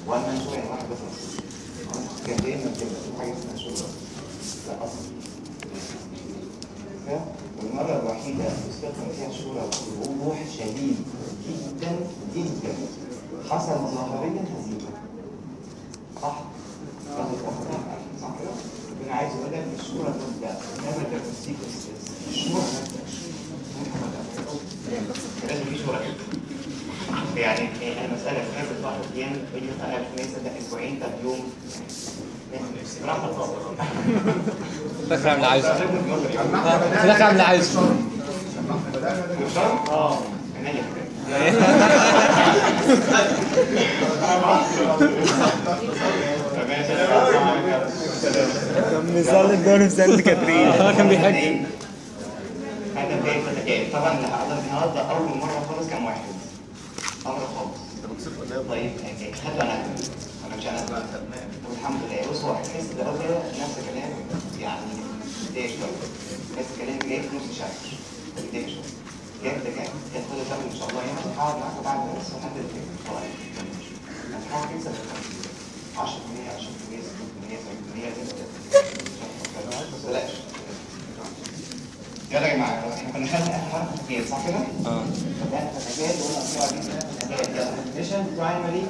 وان مان شو يعني واحد بس مسؤول كان دايما كده في حاجه اسمها شو لا اصلا كده؟ والمره الوحيده اللي استخدم فيها الشورى بوضوح شديد جدا جدا حصل ظاهريا هزيمه صح؟ رد الأخطاء صح كده؟ ربنا عايز يقول لك الشورى تبدا انما ده في السيكونس الشورى ما تبداش لازم في شورى يعني المسألة في حسب واحد أيام يجي مسألة في ناس ده أسبوعين طب يوم راحة خالص دخل عامل عايزه دخل عامل عايزه اه عينيا كان بيصلي الدور في سانت كاترين اه كان بيحج هذا بداية فتكات طبعا اللي حضر النهارده أول مرة خالص كان واحد أمر خالص طيب خدوا أنا أنا مش أنا والحمد لله بص هو حس الدرجة نفس الكلام يعني بداية شوية بس الكلام جاي في نص شهر بداية شوية جاب ده كان كان كل ده إن شاء الله يعني هقعد معاك بعد الدرس لحد الفجر طيب هتحاول تكسب 10% 20% 60% 70% بلاش يلا يا جماعه احنا كنا خدنا اخر حرف تفكير صح كده؟ اه بدأنا فتكات وقلنا بسرعه جدا فتكات يلا ميشن برايمري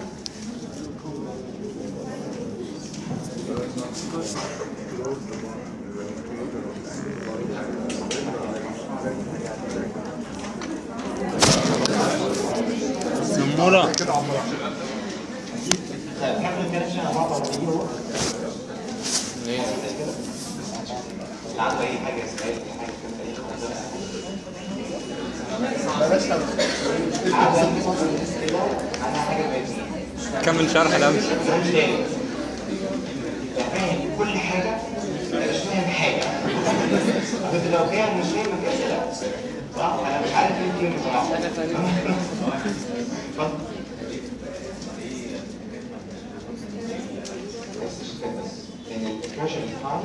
سمورة طيب ناخد الكلام عشان بعض ولا نيجي هو ليه؟ عنده اي حاجه سؤال اي حاجه كده اي حاجه عنها حاجه بقت كمل شرح الامس مش تاني فاهم كل حاجه مش فاهم حاجه بس لو فاهم مش فاهم ما كده صح انا مش عارف ايه الكلمه بصراحه انا فاهم اتفضل بس مش كده بس ان البريشر هاي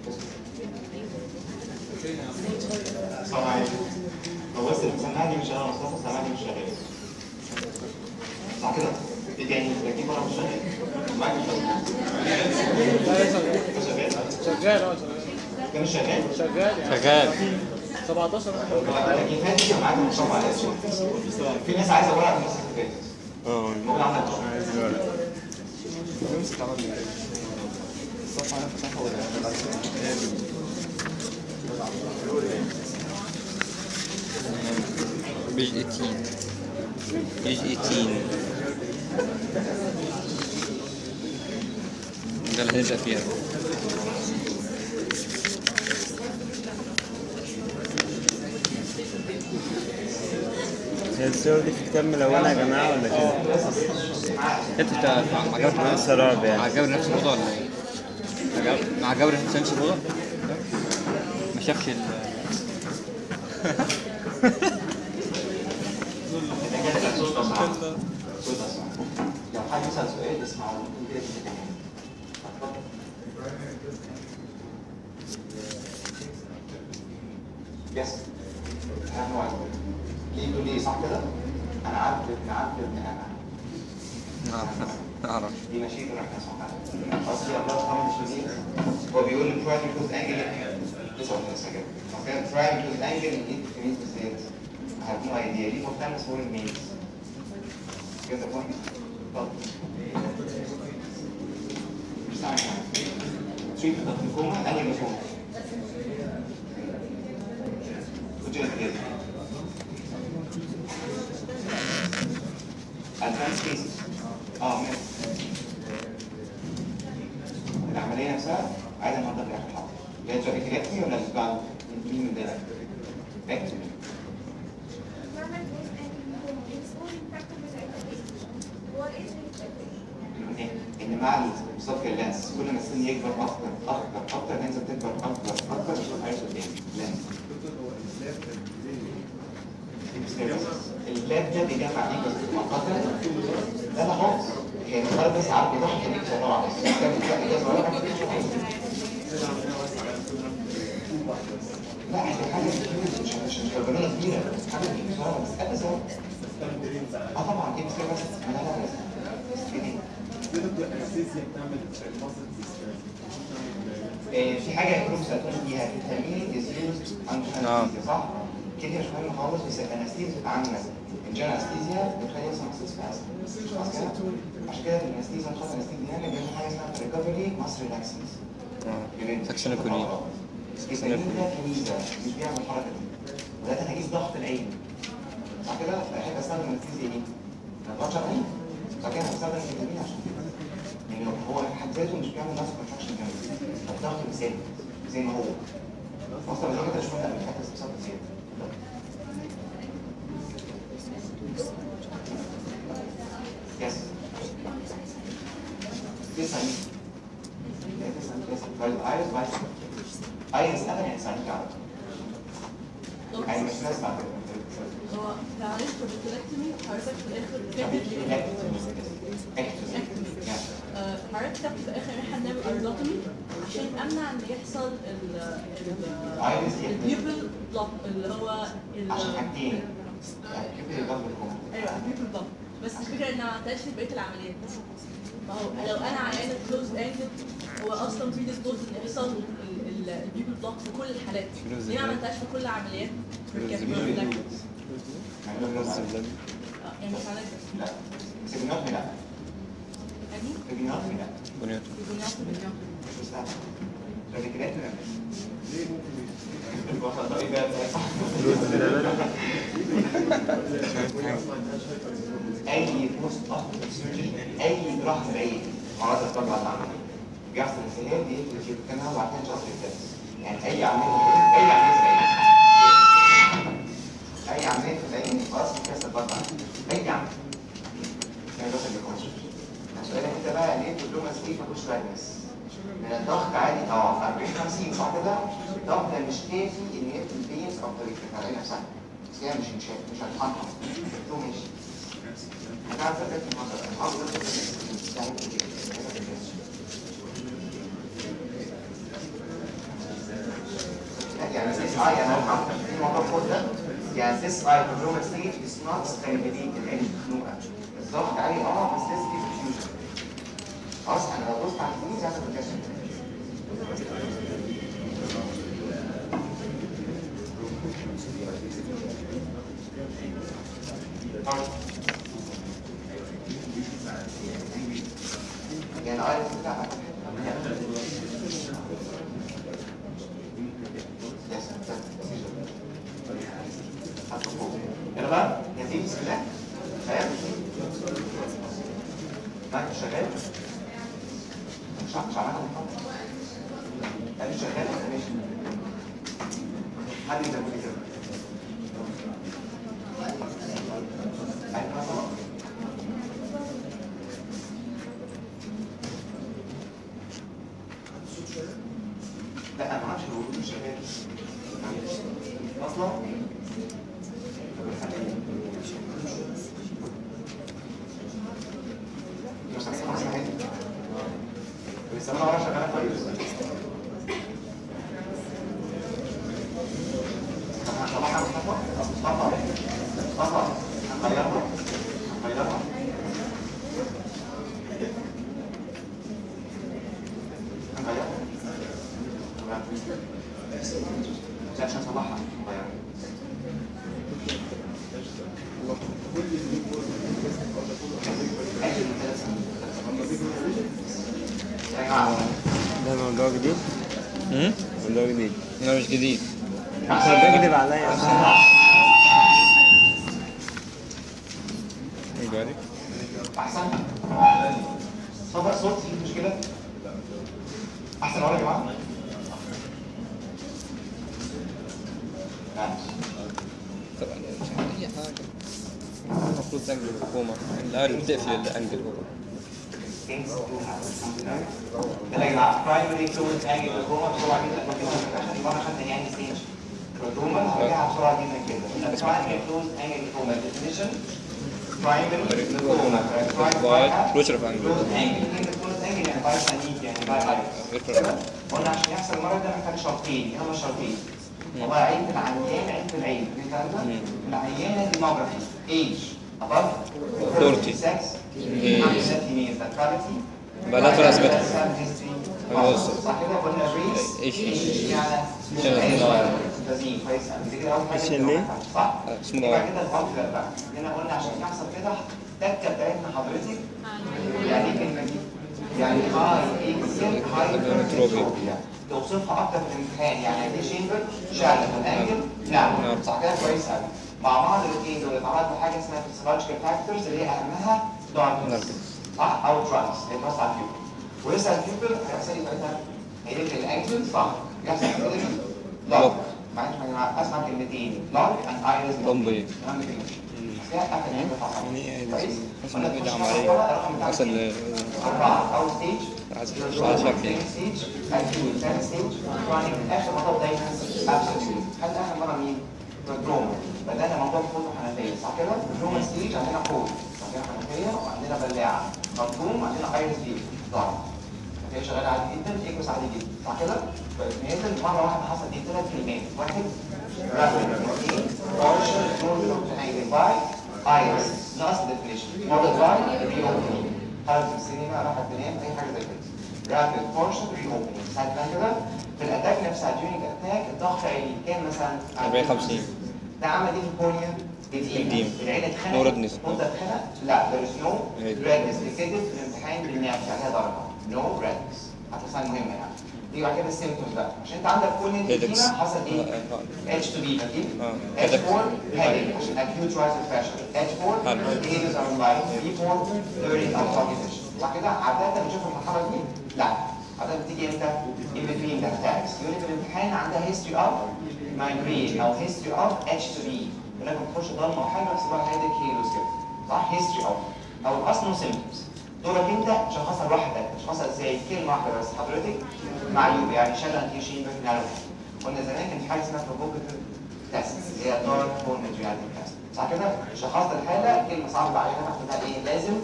السلام عليكم هو بس اللي سامعني مش انا مصطفى سامعني مش شغال صح كده؟ ايه تاني؟ دي بره مش شغال؟ معاك مش شغال؟ شغال اه ده مش شغال؟ شغال يعني شغال 17 لكن فاتت كان معاك مصطفى على اسمه في ناس عايزه ورقه في النص اللي فاتت اه ممكن اعمل عايز ورق بيج 18 بيج 18 ده اللي هنبدأ فيها هي الصور دي في كتاب ملونة يا جماعة ولا كده؟ انت انت مع جبر آه، سراب يعني مع جبر نفس الموضوع ولا ايه؟ مع جبر- مع جبر نفس الموضوع؟ ما شافش ال صوت أصعب صوت أصعب لو حد يسأل سؤال اسمعه ممكن كده كده كمان يس أنا واحد ليه تقول لي صح كده؟ أنا عارف ابن عارف ابن أنا نعرف نعرف دي ماشية الرحمة سبحانه أصلي الله سبحانه مش بديل هو بيقول لي برايم كوز أنجل لسه واحد لسه كده فكان برايم كوز أنجل إيه مينز بالذات I have no idea ليه مهتم صور المينز Get the point? اتفضل مش سامع حاجة treatment of glaucoma أنهي glaucoma؟ وجهة كده advanced cases اه ماشي العملية نفسها عايزة النهارده في آخر حاجة اللي هي تراكيكتومي ولا اللي بعد مين من ده؟ اكتب ان مع صفر اللانس كل ما السن يكبر اكتر اكتر اكتر اللانس بتكبر اكتر اكتر بتشوف عايز قدام لانس اللاب ده بيجمع دي بس مؤقتا لا لا خالص يعني مجرد بس عارف بيضحك انك بسرعه بس كان بتلاقي كده صغيره لا احنا حاجه مش مش مش بالونه كبيره حاجه صغيره بس قد صغيره اه طبعا ايه بس بس لا لا بس بس كده آه، في حاجه كلهم سالتوني فيها التامين از يوزد عند آه. انستيزيا صح؟ كده مش مهم خالص بس الانستيزيا عامه الجنرال انستيزيا بتخلي يحصل مصيص فاسد عشان كده الانستيزيا نخاف الانستيزيا هنا بيعمل حاجه اسمها ريكفري ماس ريلاكسنس سكشن كونين الكتامين ده كنيزه مش بيعمل الحركه دي وده تناقيس ضغط العين صح كده؟ فاحب استخدم الانستيزيا دي ما تقعدش على العين فكده هستخدم الكتامين عشان كده يعني هو في حد ذاته مش بيعمل نفس كونتراكشن جامد فالضغط مثالي زي ما هو اصلا الراجل ده مش مهم من حته استفسار زياده يس تسعة تسعة تسعة طيب عايز بعد عايز ابدا انسان كعب يعني مش ناس بعد هو تعريف الكولكتومي حضرتك في الاخر آه، حضرتك كتبت في الاخر ان احنا نعمل ارلوتومي عشان امنع ان يحصل ال ال عايز يحمل. البيبل بلوك اللي هو ال- عشان حاجتين كيف يضرب الكون ايوه البيبل بلوك بس الفكره ان ما عملتهاش في بقيه العمليات ما هو لو انا عيانه كلوز اندد هو اصلا في ديسبوز ان يحصل البيبل بلوك في كل الحالات Close ليه ما the عملتهاش في كل العمليات؟ Close the آه، يعني مش عملت لا سيجنات لا يعني سيجنات لا بنيوت بيبقوا بيبقوا مش مستعد راديكالات لا الوسط طيب بقى اي بوست اوبريتيف سيرجري اي جراحه بعيد مرض الطبع العملي بيحصل انسداد دي في الكنال وبعدين شهر الدرس يعني اي عمليه اي عمليه في العين اي عمليه في العين خلاص بتحصل الطبع اي عمليه يعني بس الريكونستركشن سؤالك انت بقى ليه كلهم مسؤولين ما كنتش راجنس من الضغط عادي اه 40 50 صح كده الضغط ده مش كافي ان يقتل البينز او طريقه العين نفسها بس هي مش هنشاف مش هنحنطر تو ماشي هتعرف تفكر في المنظر الحظ ده يعني يعني this eye انا هفهم في الموضوع فوق ده يعني this eye prodromal stage is not stability العين مخنوقه الضغط عالي اه بس this is diffusion خلاص انا لو بصت على الفلوس هاخد الجسم يعني عارف لا يلا بقى يتيم بسم الله خيال معاك شغال مش عارف مش عارف انا شغال ولا ماشي حد يقدر يقول لي كده عارف مثلا لا انا ما اعرفش هو مش شغال اصلا طب الحل مش هسمع اسمها ايه بس انا بعرف شغاله كويس طب هنطلعها مصطفى مصطفى مصطفى هنغيرها هنغيرها هنغيرها لا عشان اصلحها هنغيرها أي من ثلاث سنين. يا جماعة ده موضوع جديد امم موضوع جديد لا مش جديد انت بتكذب عليا ايوه عليك احسن صدق صوت في مشكله احسن ولا يا جماعه ماشي طبعا اي حاجه المفروض تنقل الحكومه الان بتقفل الانجل هو things do happen ده يا جماعه primary fluid angle glaucoma بسرعه جدا ممكن عشان يبقى عشان يعني ستيج glaucoma هرجعها بسرعه جدا كده primary fluid angle glaucoma definition primary glaucoma Wide closure of angle. fluid angle fluid angle يعني بايس انيك يعني بايس قلنا عشان يحصل المرض ده محتاج شرطين ايه هما الشرطين؟ والله عين في العيان عين في العين الكلام ده العيانه ديموجرافي ايج above 40. sex إيه. Anxiety means that gravity bilateral asymmetry. خلاص خلاص. صح كده قلنا race إيش؟ يعني شنو؟ لازم كويس أوي. دي كده أول حاجة إيش اللي؟ صح؟ اسمه يبقى إيه؟ كده الفانكشن بقى هنا قلنا عشان يحصل كده التكه بتاعتنا حضرتك يعني ايه الكلمه دي؟ يعني هاي اكسل هاي Hypertrophy. توصفها اكتر في الامتحان يعني دي شيمبر شالة الانجل نعم نعم. صح كده كويس قوي مع بعض الاثنين دول اتعرض لحاجه اسمها physiological فاكتورز اللي هي اهمها darkness صح او drugs اللي بتوصل على الفيوبل ولسه الفيوبل هيحصل ايه ساعتها؟ هيقفل الانجل صح يحصل ايه؟ لوك معلش يا جماعه اسمع كلمتين لوك اند ايرس ضمبي. اهم كلمتين بس هي اخر كلمه فقط. يعني إيه كويس؟ بس قلنا نرجع تخش عليه. مرحلة، الرقم بتاعك أصل إيه؟ أربعة أول ستيج عايز- الرابع عايز شكل. ثاني ستيج أكيد ثاني ستيج كرونيك آخر مرة دايما أبسوليوت هل آخر مرة مين؟ تروما بدأنا موضوع حوض وحنفية صح كده؟ تروما ستيج عندنا حوض عندنا حنفية وعندنا بلاعة مفهوم وعندنا ايرس بي ضعف هي شغالة عادي جدا ايكوس عادي جدا صح كده؟ فنزل مرة واحدة حصل دي ثلاث كلمات واحد رابد اثنين partial closure of the angle by iris last definition followed by reopening خرج من السينما راحت تنام اي حاجه زي كده rapid portion reopening ساعة ما كده في الاتاك نفسها during اتاك الضغط عالي كان مثلا 40 50 ده عمل ايه في البونيا؟ إديمة. العين اتخنقت No redness. وانت اتخنق لا there is no إيه. redness بتكتب في الامتحان بالنافع عليها درجه no redness هتوصل مهمه يعني دي بعد كده السيمتومز بقى عشان انت عندك بونيا Headaches. إديمة حصل ايه؟ آه، H to B فاكرين؟ آه. H4 headache عشان acute rise of pressure H4 حلو. behaviors are light B4 learning or cognition صح كده؟ عادة بنشوف المرحلة دي؟ لا عادة بتيجي امتى؟ in between the attacks يقول لي في الامتحان عندها history of migraine او history of H to B يقول لك بتخش ضلمة او حاجة بس بقى headache healers كده صح؟ history of او اصلا symptoms دورك انت تشخصها لوحدك تشخصها ازاي؟ كلمة واحدة بس حضرتك معيوب يعني شغل انتيشين بكنالو قلنا زمان كان في حاجه اسمها بروفوكاتيف تيست اللي هي دارك بون ماترياليتي تيست صح كده؟ شخصت الحاله كلمه صعبه علينا تاخدها ايه؟ لازم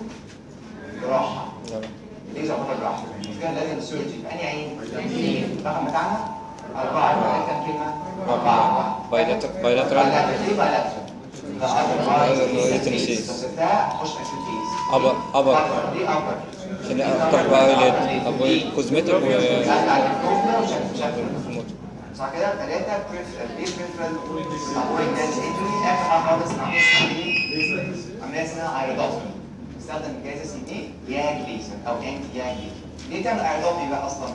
جراحه ليه زودنا جراحه؟ مش كده لازم سيرجي في انهي عين؟ اثنين الرقم بتاعنا اربعه يبقى كام كلمه؟ اربعه Bilateral- bilateral. ليه bilateral؟ ده Bilateral upper disease. بس بتاع خش اكيوتيز أبر أبر دي upper عشان أفتح بقى أبوي كوزمتيك و صح كده ثلاثة بريفرال ايه بريفرال avoid that injury اخر حاجة خالص عملنا اسمها ايه؟ عملنا اسمها ايرودوتومي استخدم جهاز اسمه ايه؟ ياج ليزر او انتي ياج ليزر ليه تعمل ايرودوتومي بقى اصلا؟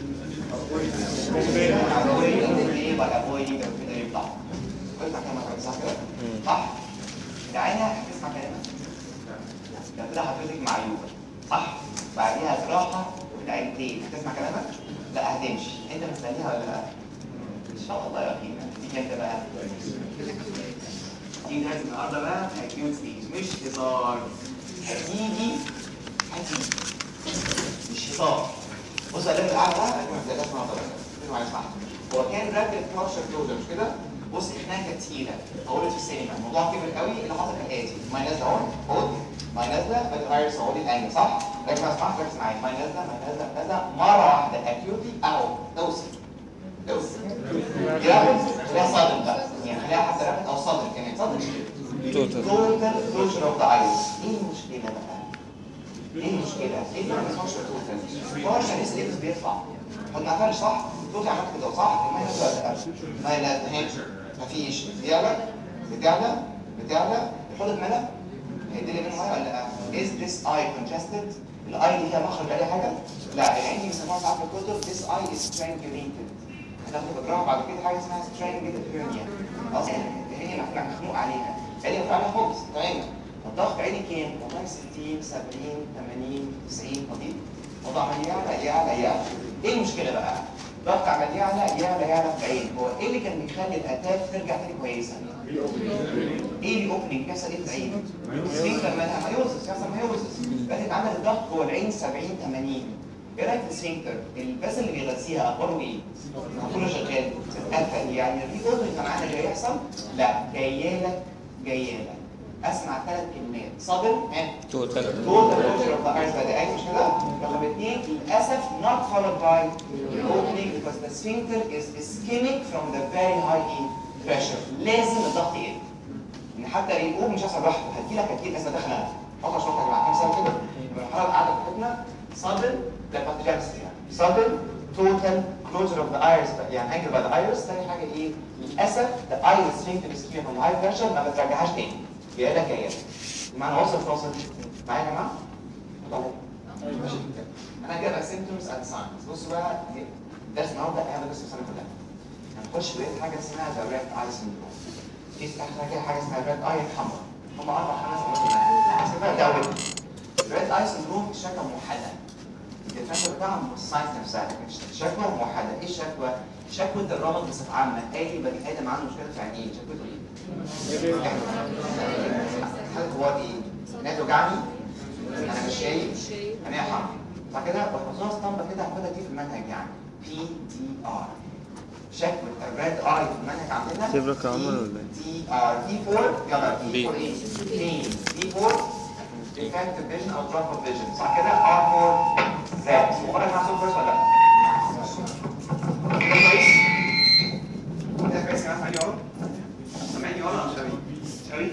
avoiding ايه by avoiding the pituitary block قلت كلامك صح كده؟ صح؟ العينة هتسمع كلامك ده كده حضرتك معيوبة صح؟ بعديها جراحة والعينتين هتسمع كلامك؟ لا هتمشي انت مستنيها ولا لا؟ ان شاء الله يا اخينا دي انت بقى دي درس النهارده بقى اكيوت ستيج مش هزار هتيجي هتيجي مش هزار بص الاقي القعده بقى انا محتاج اسمع حضرتك اسمع اسمع هو كان رابد كلاشر كلوزر مش كده؟ بص احنا كانت تقيله قولت في السينما الموضوع كبر قوي اللي حصل كالاتي ما نازله اهو خد ما نازله بتغير صعودي الانجل صح؟ ركز اسمع ركز معايا ما نازله ما نازله ما نازله مره واحده اكيوتي اهو توصل توصل يا خليها صادم بقى يعني خليها حتى رابد او صادم كمان صادم توتال توتال كلوجر اوف ذا ايز ايه المشكله بقى؟ ايه المشكله؟ ايه اللي ما بيسمعش توتال؟ هو عشان لسه لسه بيرفع خد ما قفلش صح؟ توتال عملت كده صح؟ ما ينزل ولا لا؟ ما ينزل اهي مفيش بتعلى بتعلى بتعلى الحوض اتملى هيدي لي منه ميه ولا لا؟ is this eye congested؟ الاي اللي فيها مخرج عليها حاجه؟ لا العين دي بيسموها ساعات في الكتب this eye is strangulated هتاخد بجراحه بعد كده حاجه اسمها strangulated hernia اصلا هي مخنوق عليها عيني مخنوق عليها خالص تماما الضغط عيني كام؟ والله 60 70 80 90 قضيب وضع عمال يعلى يعلى يعلى ايه المشكله بقى؟ ضغط عمال يعلى يعلى يعلى في العين هو ايه اللي كان بيخلي الاتاك ترجع تاني كويسه؟ ايه الاوبننج بيحصل ايه في العين؟ سفنكتر مالها مايوزس يحصل مايوزس بقت عمل الضغط جوه العين 70 80 ايه رايك في السفنكتر؟ الباس اللي بيغذيها اخباره ايه؟ كله شغال اتقفل يعني الري اوبننج كان عندك جاي يحصل؟ لا جايه لك جايه لك اسمع ثلاث كلمات صبر ها توتال total closure of the eyes by the eye مش كده؟ رقم اثنين للأسف not followed by opening because the sphincter is ischemic from the very high in pressure لازم الضغط يقل ان حتى يقوم مش هيحصل لوحده هتجيلك هتجيلك لازم داخل انا فتره شويه يا جماعه كام سنه كده المرحله القاعده بتاعتنا sudden leptogenesis يعني sudden total closure of the iris يعني angle by the iris تاني حاجه ايه؟ للاسف the iris sphincter is from high pressure ما بترجعهاش تاني جايه لك جايه لك معنى وصل فاصل معايا يا جماعه؟ طيب. ماشي انا كده بقى symptoms and signs بصوا بقى دي- درس النهارده اهم درس في السنه كلها هنخش بقيت حاجه اسمها the red eye syndrome في احنا كده حاجه اسمها red eye الحمراء هم اربع خمس امراض بس بقى ده اول red eye syndrome الشكوى موحده الفكره بتاعها مش الساينس نفسها لكن الشكوى موحده ايه الشكوى؟ شكوى الرمد بصفه عامه اي بني ادم عنده مشكله في عينيه شكوته ايه؟ هل هو ايه؟ عينيه توجعني؟ انا مش شايف عينيه حمراء صح كده؟ وحفظوها اسطمبه كده هاخدها دي في المنهج يعني بي دي ار شكوى الريد اي في المنهج عندنا سيبك يا عمر ولا ايه؟ دي ار دي 4 يلا دي بي. 4 ايه؟ بين دي 4 defective vision او drop of vision صح كده؟ ار 4 زاد مقارنة مع سوبر ولا لا؟ كده كويس؟ كده كويس يا جماعه سامعني اهو؟ سامعني اهو ولا مش سامعني؟ سامعني؟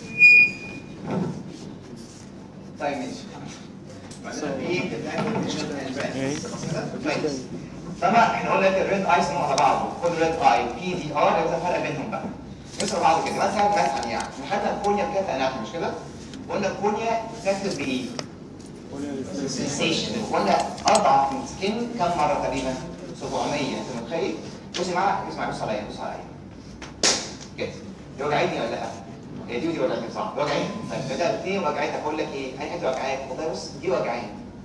طيب ماشي بعدين ايه defective vision and ايه؟ red كويس طبعا احنا قلنا لك الريد ايس على بعضه خد ريد اي بي دي ار يبقى الفرق بينهم بقى نسمع بعض كده مثلا مثلا يعني خدنا الكونيا بكاتا اناتومي مش كده؟ قلنا الكونيا بتكتب بايه؟ سنسيشن ولا اضعف من سكين كم مره تقريبا 700 انت متخيل بصي معايا اسمع بص عليا بص عليا كده دي وجعتني ولا لا هي دي ودي وجعتني صح وجعتني طيب بدات اثنين وجعتك اقول لك ايه اي حته وجعاك والله بص دي وجعاني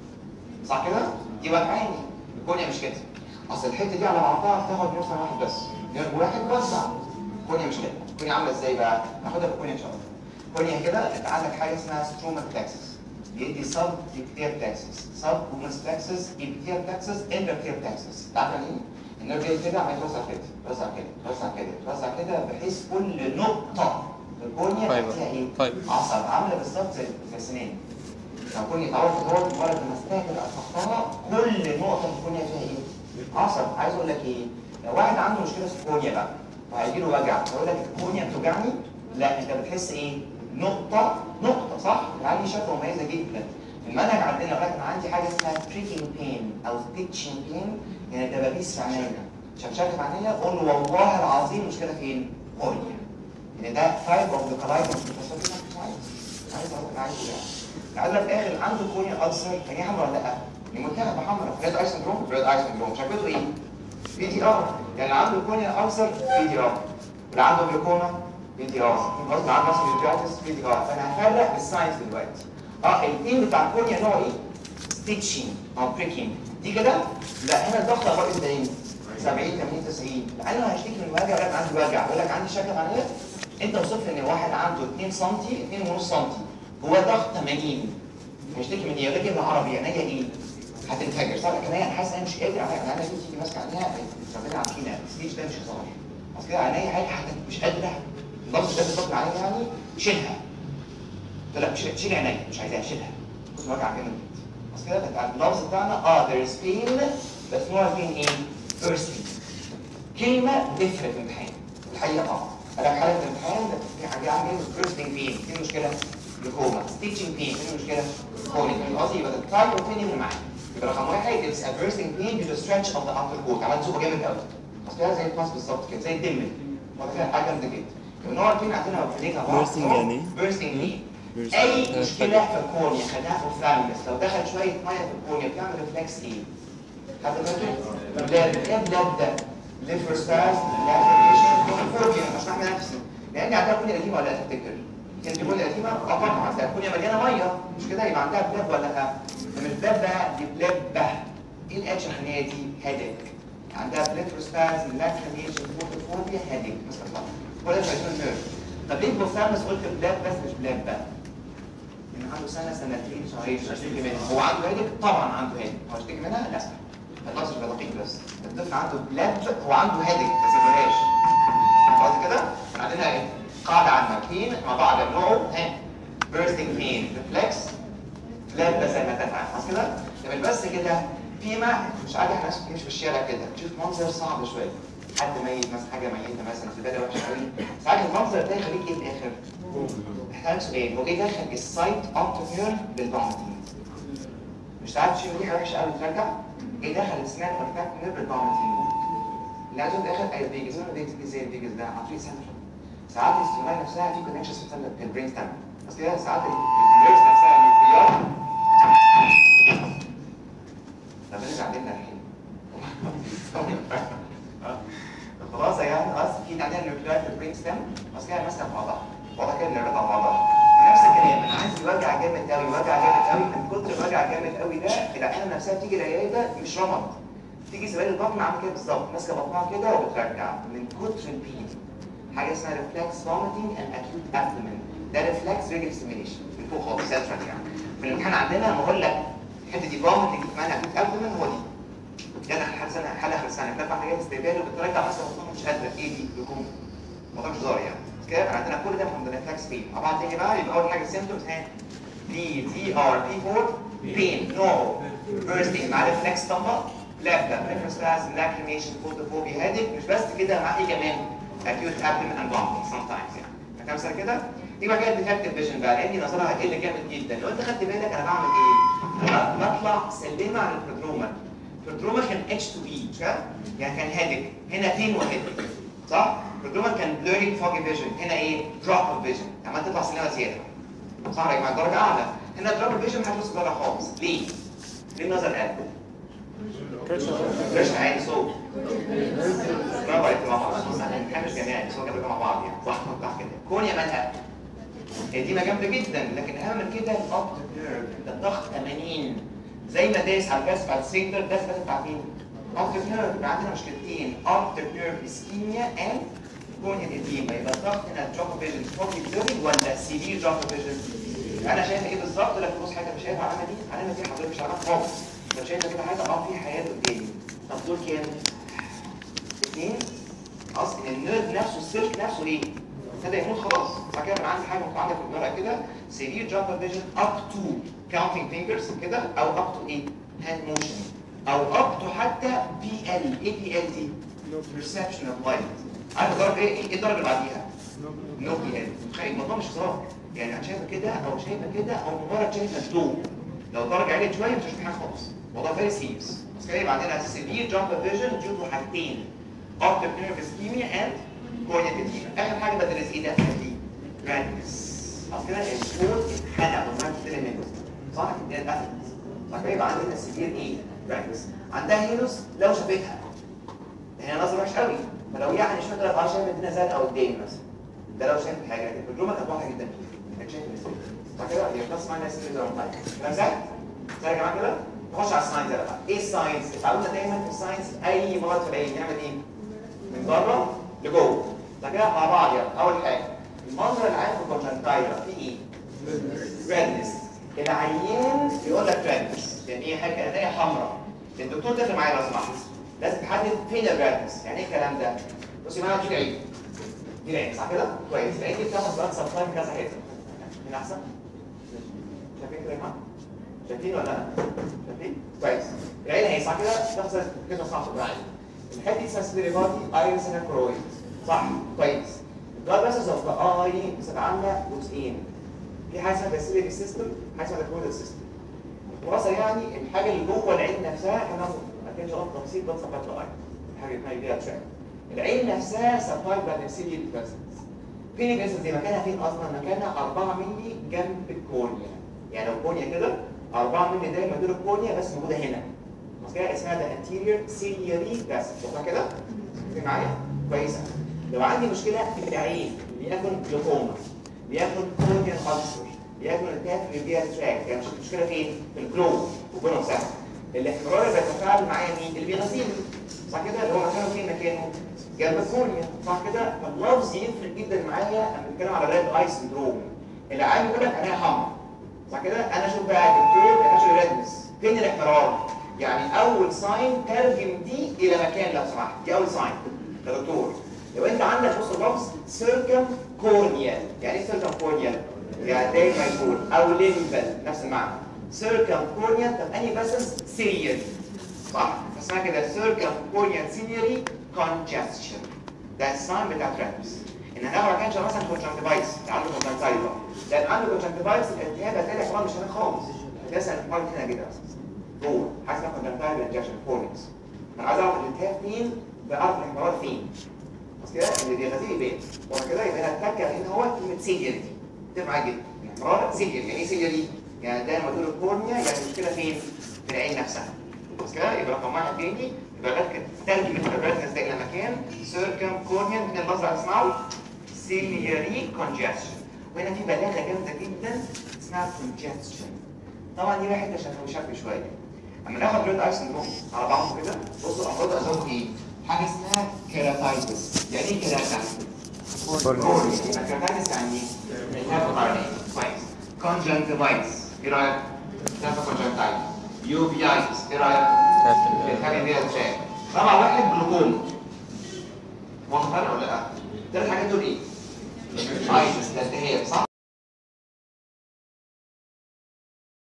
صح كده دي وجعاني الكونيا مش كده اصل الحته دي على بعضها بتاخد نص واحد بس نيرف واحد وسع الكونيا مش كده الكونيا عامله ازاي بقى ناخدها في الكونيا ان شاء الله الكونيا كده انت عندك حاجه اسمها ستروما بلاكسس بيدي سب ابتير بلاكسس سب كومنس بلاكسس ابتير بلاكسس انترتير بلاكسس تعرف يعني ايه؟ النيرف جاي كده عمال يتوسع كده يتوسع كده يتوسع كده يتوسع كده بحيث كل نقطه في الكونيا فايبر. فيها ايه؟ فايبر. عصب عامله بالظبط زي زي السنان لو كوني تعرف دول مجرد ما استهدر اصحابها كل نقطه في الكونيا فيها ايه؟ عصب عايز اقول لك ايه؟ لو واحد عنده مشكله في الكونيا بقى وهيجي له وجع يقول لك الكونيا بتوجعني لا انت بتحس ايه؟ نقطه نقطه صح؟ يعني شكوى مميزه جدا المنهج عندنا لغايه ما عندي حاجه اسمها بريكنج بين او ستيتشنج بين يعني دبابيس في عينيا شمشاكه في عينيا قول له والله العظيم المشكله فين؟ كونيا يعني ده فايب اوف ذا كلايد مش عايز اقول لك عايز يعني عايز في الاخر عنده كونيا ألسر يعني حمراء ولا لا؟ المنتخب حمراء ريد اي سندروم ريد اي سندروم شكله ايه؟ بي دي ار يعني اللي عنده كونيا ألسر بي دي ار اللي عنده جلوكوما بي دي ار اللي عنده مثلا يوتياتس بي دي ار فانا هفرق بالساينس دلوقتي اه التيم بتاع الكونيا نوع ايه؟ ستيتشنج او بريكنج دي كده لا هنا الضغط اخبار انت ايه؟ 70 80 90 انا هشتكي من وجع يقول لك عندي وجع يقول لك عندي شكل عينيه انت وصفت ان واحد عنده 2 سم 2.5 سم هو ضغط 80 هيشتكي من ايه؟ يقول لك ايه بالعربي عينيا ايه؟ هتنفجر صح لكن هي حاسس ان انا مش قادر عليها انا دي تيجي ماسكه عينيها ربنا عارفينها الستيج ده مش هزار اصل كده عينيا حاجه حتى مش قادره اللفظ ده بالظبط عليها يعني شيلها قلت لك شيل شيل عينيا مش عايزاها شيلها كنت وجع جامد اصل كده بتاع اللفظ بتاعنا اه there is pain بس نوع pain ايه؟ bursting كلمه تفرق في الامتحان الحقيقه اه انا في حاله الامتحان في حاجه عامل bursting pain في مشكله جلوكوما stitching pain في مشكله كونيك فاهم قصدي يبقى التايب اوف pain يفرق معاك يبقى رقم واحد it's a bursting pain due to stretch of the outer coat عملت زوبه جامد قوي اصل كده زي الباس بالظبط كده زي الدمل وبعد كده حاجه جامده جدا يبقى نوع البين عندنا بنيجا Bursting يعني ايه؟ bursting pain Bursting. اي مشكله في الكورنيا خدناها في الثالمس لو دخل شويه ميه في الكورنيا بتعمل ريفلكس ايه؟ خدت بالك؟ بلاد ايه بلاد ده؟ ليفر سباز لافريشن فوبيا عشان احمي نفسي لان عندها كونيا قديمه ولا لا تفتكر؟ كانت كونيا قديمه اه طبعا ده كونيا مليانه ميه مش كده يبقى عندها بلاد ولا لا؟ من البلاد بقى دي بلاد بقى ايه الاكشن الخليه دي؟ هيدك عندها بليفر سباز لافريشن فوبيا هيدك مثلا ولا مش عايزين نيرف طب ليه البوثالمس قلت بلاد بس مش بلاد بقى؟ ان عنده سنه سنتين شهرين مش هشتكي منها هو عنده هيدك طبعا عنده هيدك هو هشتكي منها لا النظر يبقى دقيق بس الطفل عنده بلاد هو عنده هيدك بس ما بلاش خلاص كده عندنا ايه قاعده عامه بين مع بعض نوعه ها بيرستنج بين ريفلكس بلاد بس زي ما تفهم خلاص كده يبقى بس كده فيما مش عادي احنا مش في الشارع كده تشوف منظر صعب شويه حد ميت مثلا حاجه ميته مثلا زباله وحشه قوي ساعات المنظر ده يخليك ايه في الاخر؟ محتاج سؤال هو ايه دخل السايت اوبتيك نيرف بالبامتين مش ساعات تشيل ريحه وحشه قوي ترجع ايه دخل السنان اوبتيك نيرف بالبامتين لازم في الاخر اي فيجاس انا فيجاس ازاي الفيجاس ده عن طريق سنترال ساعات الاستمرار نفسها في كونكشنز في السنترال- في البرين ستام بس كده ساعات النيرفز نفسها النيوكليار طب نرجع لنا الحين خلاص يا جماعه خلاص في عندنا النيوكليار في البرين ستام بس كده ماسكه في بعضها واضح كده نربطها مع بعض نفس الكلام انا عايز يوجع جامد قوي يوجع جامد قوي من كتر الوجع جامد قوي ده العينه نفسها تيجي العياده مش رمض تيجي سبايل البطن عامل كده بالظبط ماسكه بطنها كده وبترجع من كتر البين حاجه اسمها ريفلكس فوميتنج اند اكيوت ابدومين ده ريفلكس ريجل ستيميليشن من فوق خالص سنترال يعني في الامتحان عندنا لما اقول لك الحته دي فوميتنج اسمها اكيوت ابدومين هو دي ده اخر حاجه سنه حاله اخر سنه بترفع حاجات استقبال وبترجع مثلا بطنها مش قادره ايه دي لكم موضوع مش هزار يعني بس كده احنا عندنا كل ده من ريفلكس فين مع بعض تاني بقى يبقى اول حاجه السيمتومز ها دي دي ار بي 4 بين نو بيرستنج مع ريفلكس طبق لا ده بريفرنس سبازم لاكريميشن فوتوفوبيا هادك مش بس كده مع ايه كمان acute abdomen and vomiting sometimes يعني كام سنه كده يبقى كده ديفكتيف فيجن بقى لان نظرها هيقل جامد جدا لو انت خدت بالك انا بعمل ايه؟ انا بطلع سلمه على البرودروما البرودروما كان اتش تو بي مش كده؟ يعني كان هادك هنا فين وهادك صح؟ البرودروما كان بلوري فوجي فيجن هنا ايه؟ دروب اوف فيجن عمال تطلع سلمه زياده صح يا جماعه درجه اعلى هنا دروب اوف فيجن محدش درجه خالص ليه؟ ليه النظر قل؟ بريشر عالي صوت برافو عليك مع بعض احنا مش جماعي بس هو جاب مع بعض يعني صح صح كده كون يا مالها هي دي جامده جدا لكن اهم من كده الاوبتيك نيرف ده الضغط 80 زي ما دايس على الجهاز بتاع السيجنال ده الجهاز بتاع مين؟ اوبتيك نيرف يبقى عندنا مشكلتين اوبتيك نيرف اسكيميا اند كونيا اديما يبقى الضغط هنا دروب فيجن فوكي بلوري ولا سيفير دروب فيجن انا شايفه ايه بالظبط لكن بص حاجه مش شايفها العلامه دي العلامه دي حضرتك مش عارفها خالص لو شايفه كده حاجه اه في حياه قدامي طب دول كام؟ اثنين اصل النيرف نفسه السلك نفسه ايه؟ ابتدى يموت خلاص بعد كده انا عندي حاجه مكتوب عندك في الورقه كده سيفير جامب فيجن اب تو كاونتنج فينجرز كده او اب تو ايه؟ هاند موشن او اب تو حتى بي ال ايه بي ال دي؟ perception of light عارف الدرجه ايه؟ ايه الدرجه اللي بعديها؟ نو بي ال متخيل الموضوع مش هزار يعني انا شايفه كده او شايفه كده او مجرد شايفه ضوء لو الدرجه عليت شويه مش هشوف حاجه خالص الموضوع فيري سيريس بس كده يبقى عندنا سيفير جامب فيجن due to حاجتين اوبتيك نيرف اسكيميا اند كورنيا اديما اخر حاجه بدرس ايه ده دي رادنس اصل كده الصوت اتخنق وما كده منه صح ده الاسد صح كده يبقى عندنا سيفير ايه رادنس عندها هينوس لو شافتها هي نظر وحش قوي فلو يعني مش فاكره اه شايف الدنيا زاد او قدامي مثلا ده لو شايف حاجه لكن التجربه كانت واضحه جدا فيه انك شايف الاسود صح كده هي بلس ماينس كده كلام سهل سهل يا جماعه كده نخش على الساينس يا جماعه ايه الساينس اتعودنا دايما في الساينس اي مرض في العين نعمل ايه من بره لجوه صح كده مع بعض يلا اول حاجه المنظر العام في الكونجنتايرا في ايه ريدنس العيان يقول لك ريدنس يعني ايه حاجه عينيه حمراء الدكتور داخل معايا لو سمحت لازم تحدد فين الريدنس يعني ايه الكلام ده بصي معايا دي العين دي العين صح كده كويس العين دي بتاخد بلاد سبلاي كذا حته من احسن شايفين كده يا جماعه شايفين ولا لا شايفين كويس العين اهي صح كده تاخد كده صح في العين الحته دي اسمها سبيريباتي ايرس كرويد صح كويس البلاد فيسلز اوف ذا اي بتبقى عامله جزئين في حاجه اسمها باسيلري سيستم حاجه اسمها كرويد سيستم الخلاصه يعني الحاجه اللي جوه العين نفسها احنا ما كانش غلط تفصيل بس سبلاي الاي الحاجه اللي فيها تراك العين نفسها سبلاي بالاسيلري فيسلز فين الفيسلز دي مكانها فين اصلا مكانها 4 مللي جنب الكورنيا يعني لو كورنيا كده 4 مللي دايما دول الكورنيا بس موجوده هنا بس كده اسمها ده anterior ciliary vessel شفتها كده؟ في معايا؟ كويسه لو عندي مشكله في العين بياكل جلوكوما بياكل كورنيال ألسر بياكل التهاب في البيئة تراك يعني مش المشكله فين؟ في الجلو وكلهم سهل الاحمرار اللي بيتفاعل معايا مين؟ اللي بيغذيني صح كده؟ اللي هو مكانه فين مكانه؟ جنب الكورنيا صح كده؟ فاللفظ يفرق جدا معايا لما بنتكلم على ريد اي سندروم العين بيقول لك عينيها حمرا صح كده؟ انا اشوف بقى دكتور انا اشوف ريدنس فين الاحمرار؟ يعني اول ساين ترجم دي الى مكان لو سمحت دي اول ساين يا دكتور لو انت عندك بص اللفظ سيركم كورنيال يعني ايه سيركم كورنيال؟ يعني دايما يكون او ليمبل نفس المعنى سيركم كورنيال طب انهي فاسلز سيريال صح؟ اسمها كده سيركم كورنيال سيريالي congestion ده الساين بتاع ترابس ان انا ما كانش مثلا كونجكتيفايتس عنده كونجكتيفايتس لان عنده كونجكتيفايتس الالتهاب هتلاقي كمان مش هنا خالص هتلاقي الفرق هنا كده جوه حاجه اسمها كونجكتيفايتس انجكشن فورنكس انا عايز اعرف الالتهاب فين بعرف الحمرات فين بس كده اللي بيغذيه يبان وبعد كده يبقى انا اتذكر هنا هو كلمه سيلياري تبقى معايا جدا الحمرات سيلياري يعني ايه سيلياري؟ يعني دايما تقول الكورنيا يعني المشكله فين؟ في العين نفسها بس كده يبقى رقم واحد تاني يبقى ركز ترجم الريتنس ده الى مكان سيركم كورنيا من المصدر اسمعه سيلياري كونجستشن وهنا في بلاغه جامده جدا اسمها كونجستشن طبعا دي بقى حته شكل شويه اما ناخد ريد اي سندروم على بعضه كده بصوا امراض ازوج ايه؟ حاجه اسمها كيراتايتس يعني ايه كيراتايتس؟ كورنيا يبقى كيراتايتس يعني ايه؟ كويس كونجنكتيفايتس ايه رايك؟ ده كونجنكتيفايتس يوفيايتس ايه رايك؟ الحاجه دي ازاي؟ طبعا واحد جلوكوما واخد بالك ولا لا؟ الثلاث حاجات دول ايه؟ ايتس ده التهاب صح؟